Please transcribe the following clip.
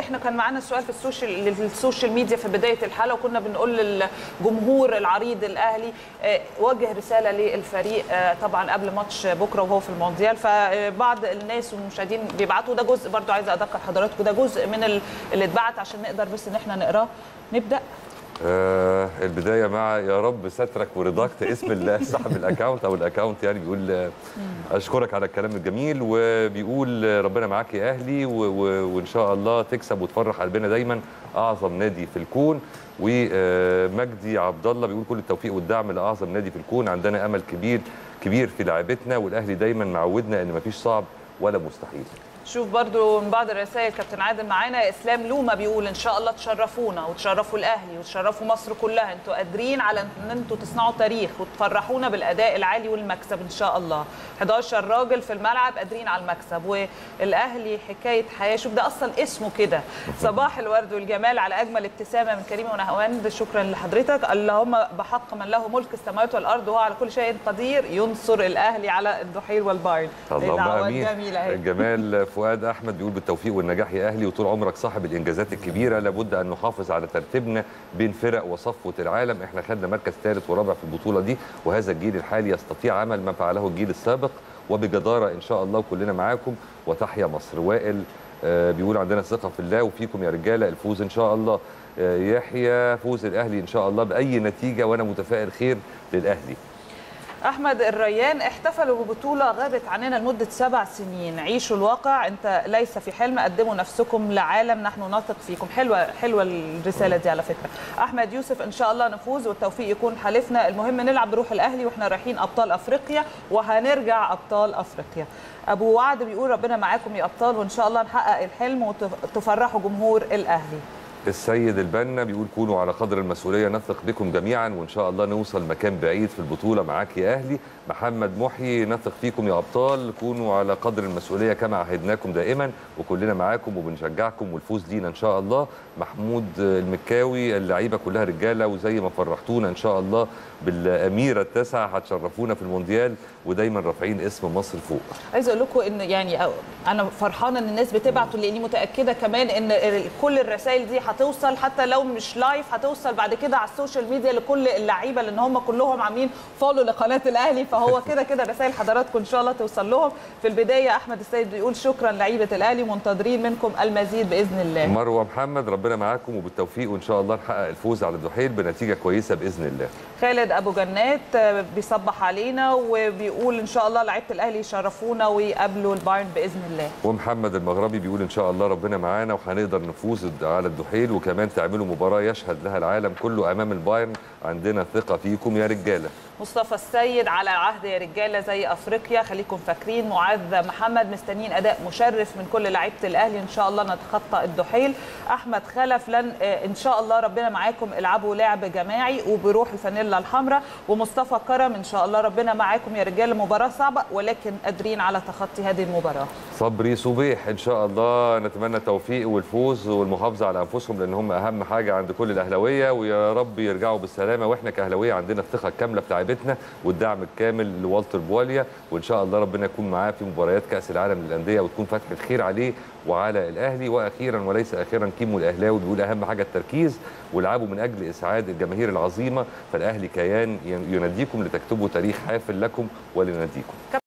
احنا كان معانا سؤال في السوشيال السوشيال ميديا في بدايه الحلقه وكنا بنقول للجمهور العريض الاهلي آه، وجه رساله للفريق آه، طبعا قبل ماتش بكره وهو في المونديال فبعض الناس والمشاهدين بيبعتوا ده جزء برضو عايزه اذكر حضراتكم ده جزء من ال- اللي اتبعت عشان نقدر بس ان احنا نقراه نبدا آه البدايه مع يا رب سترك ورضاك ده اسم ال- صاحب الاكونت او الاكونت يعني بيقول آه، اشكرك على الكلام الجميل وبيقول آه، ربنا معاك يا اهلي و- و- وان شاء الله تكسب وتفرح قلبنا دايما اعظم نادي في الكون ومجدي عبد الله بيقول كل التوفيق والدعم لاعظم نادي في الكون عندنا امل كبير كبير في لعبتنا والاهلي دايما معودنا ان مفيش صعب ولا مستحيل شوف برضو من بعض الرسائل كابتن عادل معانا اسلام لوما بيقول ان شاء الله تشرفونا وتشرفوا الاهلي وتشرفوا مصر كلها انتوا قادرين على ان انتوا تصنعوا تاريخ وتفرحونا بالاداء العالي والمكسب ان شاء الله 11 راجل في الملعب قادرين على المكسب والاهلي حكايه حياه شوف ده اصلا اسمه كده صباح الورد والجمال على اجمل ابتسامه من كريم ونهواند شكرا لحضرتك اللهم بحق من له ملك السماوات والارض وهو على كل شيء قدير ينصر الاهلي على الضحيل والبايرن اللهم دعوات امين جميله اهي جمال فؤاد احمد بيقول بالتوفيق والنجاح يا اهلي وطول عمرك صاحب الانجازات الكبيره لابد ان نحافظ على ترتيبنا بين فرق وصفوه العالم احنا خدنا مركز ثالث ورابع في البطوله دي وهذا الجيل الحالي يستطيع عمل ما فعله الجيل السابق وبجداره ان شاء الله كلنا معاكم وتحيا مصر وائل آه، بيقول عندنا ثقه في الله وفيكم يا رجاله الفوز ان شاء الله آه، يحيى فوز الاهلي ان شاء الله باي نتيجه وانا متفائل خير للاهلي احمد الريان احتفلوا ببطوله غابت عننا لمده سبع سنين عيشوا الواقع انت ليس في حلم قدموا نفسكم لعالم نحن نثق فيكم حلوه حلوه الرساله دي على فكره احمد يوسف ان شاء الله نفوز والتوفيق يكون حليفنا المهم نلعب بروح الاهلي واحنا رايحين ابطال افريقيا وهنرجع ابطال افريقيا ابو وعد بيقول ربنا معاكم يا ابطال وان شاء الله نحقق الحلم وتفرحوا جمهور الاهلي السيد البنا بيقول كونوا على قدر المسؤوليه نثق بكم جميعا وان شاء الله نوصل مكان بعيد في البطوله معاك يا اهلي محمد محيي نثق فيكم يا ابطال كونوا على قدر المسؤوليه كما عهدناكم دائما وكلنا معاكم وبنشجعكم والفوز لينا ان شاء الله محمود المكاوي اللعيبه كلها رجاله وزي ما فرحتونا ان شاء الله بالاميره التاسعه هتشرفونا في المونديال ودايما رافعين اسم مصر فوق عايزه اقول لكم ان يعني أو- انا فرحانه ان الناس بتبعت لاني متاكده كمان ان ال- كل الرسائل دي هتوصل حتى لو مش لايف هتوصل بعد كده على السوشيال ميديا لكل اللعيبه لان هم كلهم عاملين فولو لقناه الاهلي فهو كده كده رسائل حضراتكم ان شاء الله توصل لهم في البدايه احمد السيد بيقول شكرا لعيبه الاهلي منتظرين منكم المزيد باذن الله مروه محمد ربنا معاكم وبالتوفيق وان شاء الله نحقق الفوز على الدحيل بنتيجه كويسه باذن الله خالد ابو جنات آه، بيصبح علينا وبيقول ان شاء الله لعيبه الاهلي يشرفونا ويقابلوا البايرن باذن الله ومحمد المغربي بيقول ان شاء الله ربنا معانا وهنقدر نفوز على الدحيل وكمان تعملوا مباراه يشهد لها العالم كله امام البايرن عندنا ثقه فيكم يا رجاله مصطفى السيد على العهد يا رجاله زي افريقيا خليكم فاكرين معاذ محمد مستنيين اداء مشرف من كل لعيبه الاهلي ان شاء الله نتخطى الدحيل احمد خلف لن آه، ان شاء الله ربنا معاكم العبوا لعب جماعي وبروح الفانيلا الحمراء ومصطفى كرم ان شاء الله ربنا معاكم يا رجاله مباراه صعبه ولكن قادرين على تخطي هذه المباراه صبري صبيح ان شاء الله نتمنى التوفيق والفوز والمحافظه على انفسهم لان هم اهم حاجه عند كل الاهلاويه ويا رب يرجعوا بالسلامه واحنا كاهلاويه عندنا الثقه الكامله في لعيبتنا والدعم الكامل لوالتر بواليا وان شاء الله ربنا يكون معاه في مباريات كاس العالم للانديه وتكون فتح الخير عليه وعلى الاهلي واخيرا وليس اخيرا كيمو الاهلاوي بيقول اهم حاجه التركيز والعبوا من اجل اسعاد الجماهير العظيمه فالاهلي كيان يناديكم لتكتبوا تاريخ حافل لكم ولناديكم